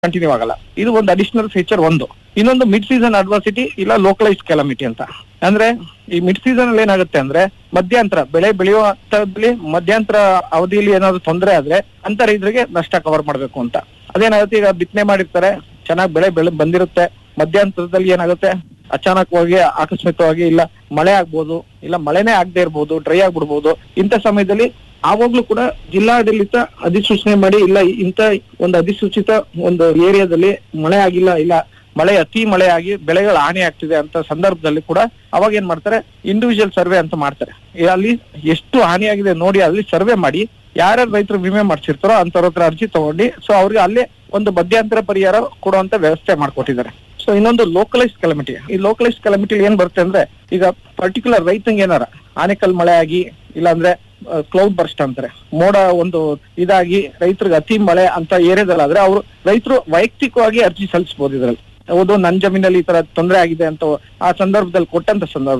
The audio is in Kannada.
ಕಂಟಿನ್ಯೂ ಆಗಲ್ಲ ಇದು ಒಂದು ಅಡಿಷನಲ್ ಫೀಚರ್ ಒಂದು ಇನ್ನೊಂದು ಮಿಡ್ ಸೀಸನ್ ಅಡ್ವರ್ಸಿಟಿ ಇಲ್ಲ ಲೋಕಲೈಸ್ ಕೆಲಮಿಟಿ ಅಂತ ಅಂದ್ರೆ ಈ ಮಿಡ್ ಸೀಸನ್ ಅಲ್ಲಿ ಏನಾಗುತ್ತೆ ಅಂದ್ರೆ ಮಧ್ಯಂತರ ಬೆಳೆ ಬೆಳೆಯುವ ಹಂತದಲ್ಲಿ ಮಧ್ಯಂತರ ಅವಧಿಯಲ್ಲಿ ಏನಾದ್ರು ತೊಂದರೆ ಆದ್ರೆ ಅಂತ ರೈತರಿಗೆ ನಷ್ಟ ಕವರ್ ಮಾಡ್ಬೇಕು ಅಂತ ಅದೇನಾಗುತ್ತೆ ಈಗ ಬಿತ್ತನೆ ಮಾಡಿರ್ತಾರೆ ಚೆನ್ನಾಗಿ ಬೆಳೆ ಬೆಳೆ ಬಂದಿರುತ್ತೆ ಮಧ್ಯಂತರದಲ್ಲಿ ಏನಾಗುತ್ತೆ ಅಚಾನಕವಾಗಿ ಆಕಸ್ಮಿಕವಾಗಿ ಇಲ್ಲ ಮಳೆ ಆಗ್ಬೋದು ಇಲ್ಲ ಮಳೆನೇ ಆಗದೆ ಇರ್ಬೋದು ಡ್ರೈ ಆಗ್ಬಿಡ್ಬೋದು ಇಂಥ ಸಮಯದಲ್ಲಿ ಆವಾಗ್ಲೂ ಕೂಡ ಜಿಲ್ಲಾಡಳಿತ ಅಧಿಸೂಚನೆ ಮಾಡಿ ಇಲ್ಲ ಇಂಥ ಒಂದು ಅಧಿಸೂಚಿತ ಒಂದು ಏರಿಯಾದಲ್ಲಿ ಮಳೆ ಆಗಿಲ್ಲ ಇಲ್ಲ ಮಳೆ ಅತಿ ಮಳೆ ಆಗಿ ಬೆಳೆಗಳು ಹಾನಿ ಆಗ್ತಿದೆ ಅಂತ ಸಂದರ್ಭದಲ್ಲಿ ಕೂಡ ಅವಾಗ ಏನ್ ಮಾಡ್ತಾರೆ ಇಂಡಿವಿಜುವಲ್ ಸರ್ವೆ ಅಂತ ಮಾಡ್ತಾರೆ ಈ ಅಲ್ಲಿ ಎಷ್ಟು ಹಾನಿ ಆಗಿದೆ ನೋಡಿ ಅಲ್ಲಿ ಸರ್ವೆ ಮಾಡಿ ಯಾರ್ಯಾರು ರೈತರು ವಿಮೆ ಮಾಡ್ಸಿರ್ತಾರೋ ಅಂತವ್ರ ಹತ್ರ ಅರ್ಜಿ ತಗೊಂಡು ಸೊ ಅವ್ರಿಗೆ ಅಲ್ಲೇ ಒಂದು ಮಧ್ಯಂತರ ಪರಿಹಾರ ಕೊಡುವಂತ ವ್ಯವಸ್ಥೆ ಮಾಡ್ಕೊಟ್ಟಿದ್ದಾರೆ ಸೊ ಇನ್ನೊಂದು ಲೋಕಲೈಸ್ ಕೆಲಮಿಟಿ ಈ ಲೋಕಲೈಸ್ ಕೆಲಮಿಟಿ ಏನ್ ಬರುತ್ತೆ ಅಂದ್ರೆ ಈಗ ಪರ್ಟಿಕ್ಯುಲರ್ ರೈತಂಗೆ ಏನಾರ ಆನೆಕಲ್ ಮಳೆ ಆಗಿ ಇಲ್ಲಾಂದ್ರೆ ಕ್ಲೌಡ್ ಬರ್ಸ್ಟ್ ಅಂತಾರೆ ಮೋಡ ಒಂದು ಇದಾಗಿ ರೈತರಿಗೆ ಅತಿ ಮಳೆ ಅಂತ ಏರಿಯಾದಲ್ಲಾದ್ರೆ ಅವರು ರೈತರು ವೈಯಕ್ತಿಕವಾಗಿ ಅರ್ಜಿ ಸಲ್ಲಿಸಬಹುದು ಇದ್ರಲ್ಲಿ ಹೌದು ನನ್ನ ಜಮೀನಲ್ಲಿ ಈ ತರ ತೊಂದರೆ ಆಗಿದೆ ಅಂತ ಆ ಸಂದರ್ಭದಲ್ಲಿ ಕೊಟ್ಟಂತ ಸಂದರ್ಭ